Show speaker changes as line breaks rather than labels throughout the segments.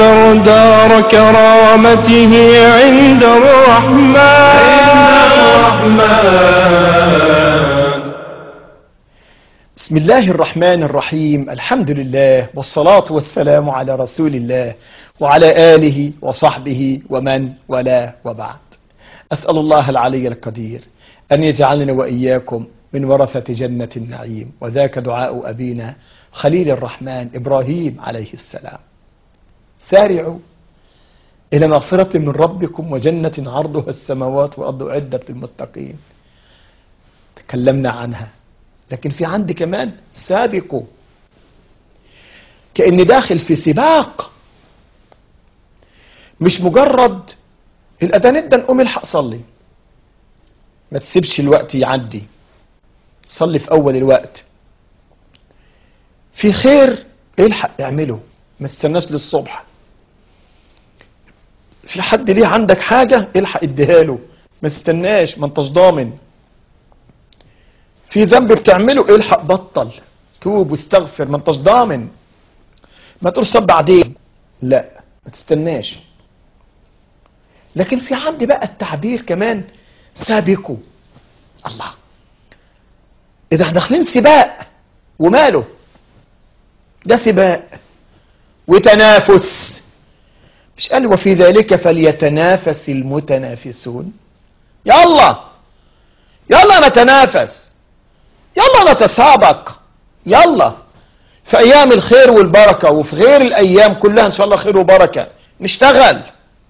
واختر دار كرامته عند الرحمن
بسم الله الرحمن الرحيم الحمد لله والصلاة والسلام على رسول الله وعلى آله وصحبه ومن ولا وبعد أسأل الله العلي القدير أن يجعلنا وإياكم من ورثة جنة النعيم وذاك دعاء أبينا خليل الرحمن إبراهيم عليه السلام سارعوا إلى مغفرة من ربكم وجنة عرضها السماوات والأرض أعدت للمتقين تكلمنا عنها لكن في عندي كمان سابقوا كأني داخل في سباق مش مجرد الأذان ادى نقوم الحق صلي ما تسيبش الوقت يعدي صلي في أول الوقت في خير الحق اعمله ما تستناش للصبح في حد ليه عندك حاجة الحق اديها له ما تستناش ما انتش ضامن في ذنب بتعمله الحق بطل توب واستغفر ما انتش ضامن ما تقولش طب بعدين لا ما تستناش لكن في عندي بقى التعبير كمان سابقوا الله اذا احنا داخلين سباق وماله ده سباق وتنافس مش قال وفي ذلك فليتنافس المتنافسون يلا يلا نتنافس يلا نتسابق يلا في ايام الخير والبركه وفي غير الايام كلها ان شاء الله خير وبركه نشتغل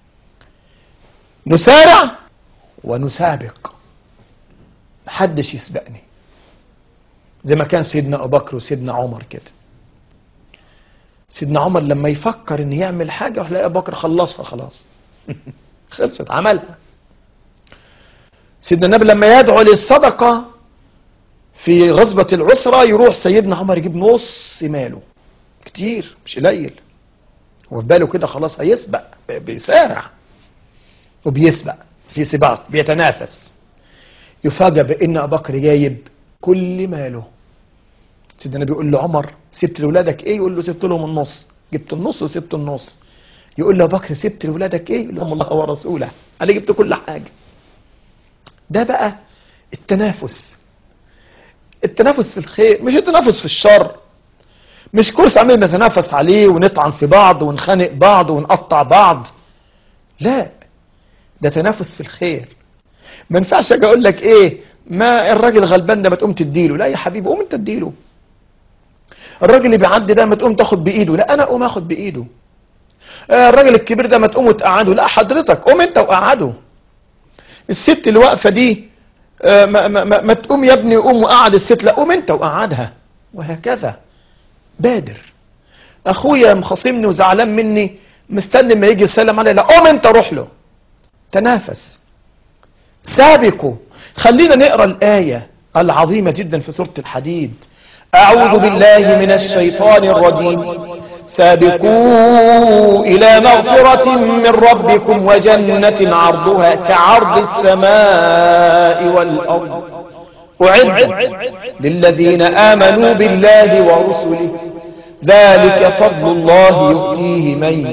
نسارع ونسابق محدش يسبقني زي ما كان سيدنا ابو بكر وسيدنا عمر كده سيدنا عمر لما يفكر ان يعمل حاجه يروح يلاقي ابو بكر خلصها خلاص خلصت عملها سيدنا النبي لما يدعو للصدقه في غزوه العسره يروح سيدنا عمر يجيب نص ماله كتير مش قليل هو في باله كده خلاص هيسبق بيسارع وبيسبق في سباق بيتنافس يفاجأ بان ابو بكر جايب كل ماله سيدنا النبي يقول له عمر سبت لاولادك ايه يقول له سبت لهم النص جبت النص وسبت النص يقول له ابو بكر سبت لاولادك ايه يقول لهم الله ورسوله انا جبت كل حاجه ده بقى التنافس التنافس في الخير مش التنافس في الشر مش كورس عمال نتنافس عليه ونطعن في بعض ونخانق بعض ونقطع بعض لا ده تنافس في الخير ما ينفعش اجي اقول لك ايه ما الراجل غلبان ده ما تقوم تديله لا يا حبيبي قوم انت اديله الراجل اللي بيعدي ده ما تقوم تاخد بايده لا انا اقوم اخد بايده آه الراجل الكبير ده ما تقوم وتقعده لا حضرتك قوم انت وقعده الست اللي واقفه دي آه ما, ما, ما, ما تقوم يا ابني قوم وقعد الست لا قوم انت وقعدها وهكذا بادر اخويا مخاصمني وزعلان مني مستني ما يجي يسلم عليه لا قوم انت روح له تنافس سابقوا خلينا نقرا الايه العظيمه جدا في سوره الحديد اعوذ بالله من الشيطان الرجيم سابقوا الى مغفره من ربكم وجنه عرضها كعرض السماء والارض اعدت للذين امنوا بالله ورسله ذلك فضل الله يؤتيه من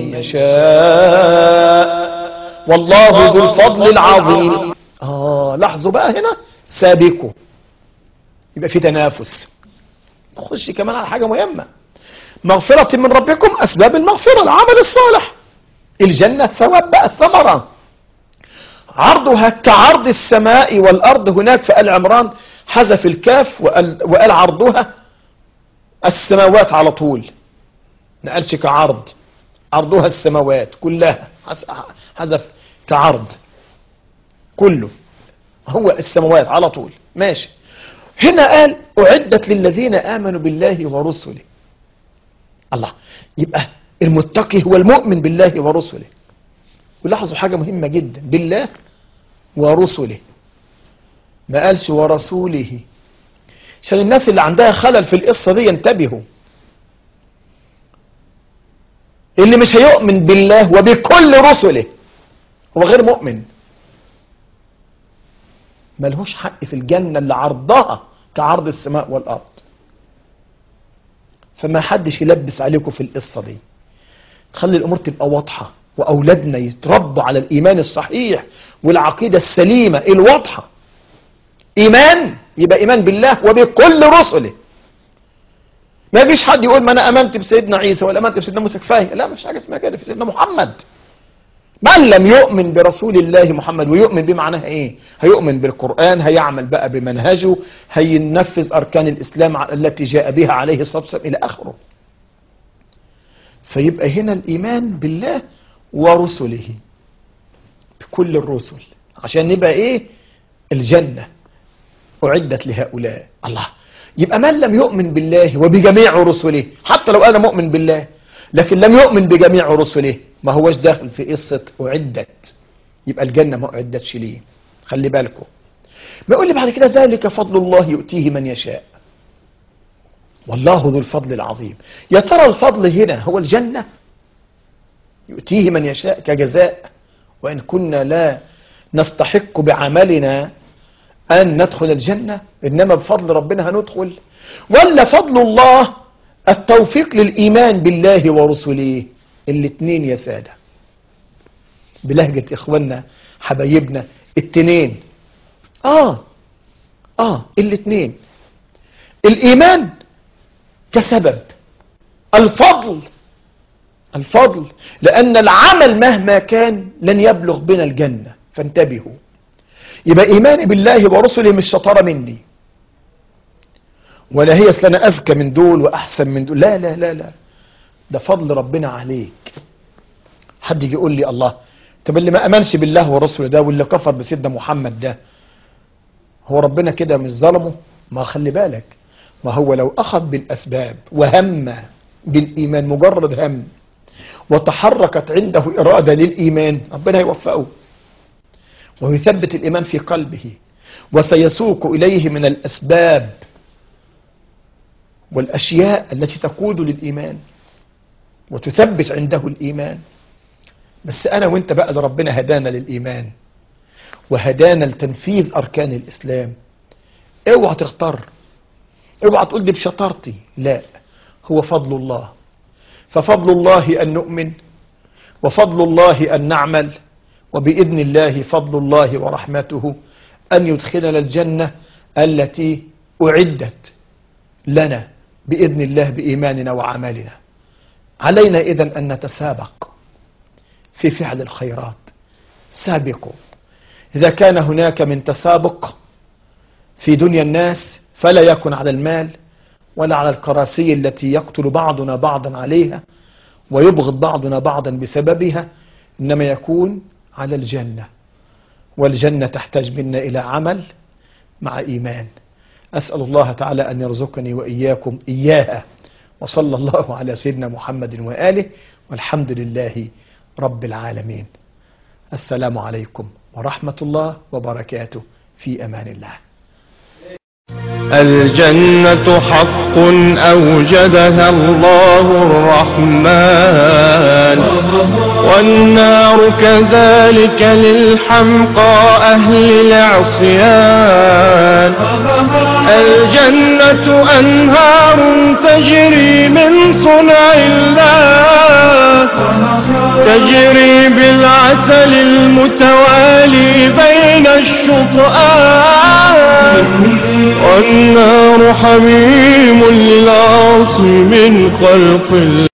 يشاء والله ذو الفضل العظيم آه لاحظوا بقى هنا سابقوا يبقى في تنافس نخش كمان على حاجة مهمة مغفرة من ربكم أسباب المغفرة العمل الصالح الجنة ثواب بقى الثمرة عرضها كعرض السماء والأرض هناك في آل عمران حذف الكاف وقال, وقال عرضها السماوات على طول ما قالش كعرض عرضها السماوات كلها حذف كعرض كله هو السماوات على طول ماشي هنا قال أعدت للذين آمنوا بالله ورسله الله يبقى المتقي هو المؤمن بالله ورسله ولاحظوا حاجة مهمة جدا بالله ورسله ما قالش ورسوله عشان الناس اللي عندها خلل في القصة دي ينتبهوا اللي مش هيؤمن بالله وبكل رسله هو غير مؤمن ملهوش حق في الجنة اللي عرضها كعرض السماء والأرض فما حدش يلبس عليكم في القصة دي خلي الامور تبقى واضحه واولادنا يتربوا على الايمان الصحيح والعقيده السليمه الواضحه ايمان يبقى ايمان بالله وبكل رسله ما يجيش حد يقول ما انا امنت بسيدنا عيسى ولا امنت بسيدنا موسى كفايه لا مفيش حاجه اسمها كده في سيدنا محمد من لم يؤمن برسول الله محمد ويؤمن بمعناها ايه هيؤمن بالقرآن هيعمل بقى بمنهجه هينفذ اركان الاسلام التي جاء بها عليه الصلاة والسلام الى اخره فيبقى هنا الايمان بالله ورسله بكل الرسل عشان نبقى ايه الجنة اعدت لهؤلاء الله يبقى من لم يؤمن بالله وبجميع رسله حتى لو انا مؤمن بالله لكن لم يؤمن بجميع رسله ما هوش داخل في قصة أعدت يبقى الجنة ما أعدتش ليه خلي بالكم ما يقول لي بعد كده ذلك فضل الله يؤتيه من يشاء والله ذو الفضل العظيم يا ترى الفضل هنا هو الجنة يؤتيه من يشاء كجزاء وإن كنا لا نستحق بعملنا أن ندخل الجنة إنما بفضل ربنا هندخل ولا فضل الله التوفيق للإيمان بالله ورسله الاتنين يا سادة بلهجة إخواننا حبايبنا التنين آه آه الاتنين الإيمان كسبب الفضل الفضل لأن العمل مهما كان لن يبلغ بنا الجنة فانتبهوا يبقى إيماني بالله ورسله مش شطارة مني ولا هي اصل انا اذكى من دول واحسن من دول لا لا لا لا ده فضل ربنا عليك حد يجي يقول لي الله طب اللي ما امنش بالله ورسوله ده واللي كفر بسيدنا محمد ده هو ربنا كده مش ظلمه ما خلي بالك ما هو لو اخذ بالاسباب وهم بالايمان مجرد هم وتحركت عنده اراده للايمان ربنا يوفقه ويثبت الايمان في قلبه وسيسوق اليه من الاسباب والأشياء التي تقود للإيمان وتثبت عنده الإيمان بس أنا وإنت بقى ده ربنا هدانا للإيمان وهدانا لتنفيذ أركان الإسلام اوعى تختار اوعى تقول دي بشطارتي لا هو فضل الله ففضل الله أن نؤمن وفضل الله أن نعمل وبإذن الله فضل الله ورحمته أن يدخلنا الجنة التي أعدت لنا بإذن الله بإيماننا وعملنا علينا إذن أن نتسابق في فعل الخيرات سابقوا إذا كان هناك من تسابق في دنيا الناس فلا يكن على المال ولا على الكراسي التي يقتل بعضنا بعضا عليها ويبغض بعضنا بعضا بسببها إنما يكون على الجنة والجنة تحتاج منا إلى عمل مع إيمان أسأل الله تعالى أن يرزقني وإياكم إياها وصلى الله على سيدنا محمد وآله والحمد لله رب العالمين السلام عليكم ورحمة الله وبركاته في أمان الله
الجنة حق أوجدها الله الرحمن والنار كذلك للحمقى أهل العصيان الجنة أنهار تجري من صنع الله تجري بالعسل المتوالي بين الشطآن والنار حميم للعاصي من خلق الله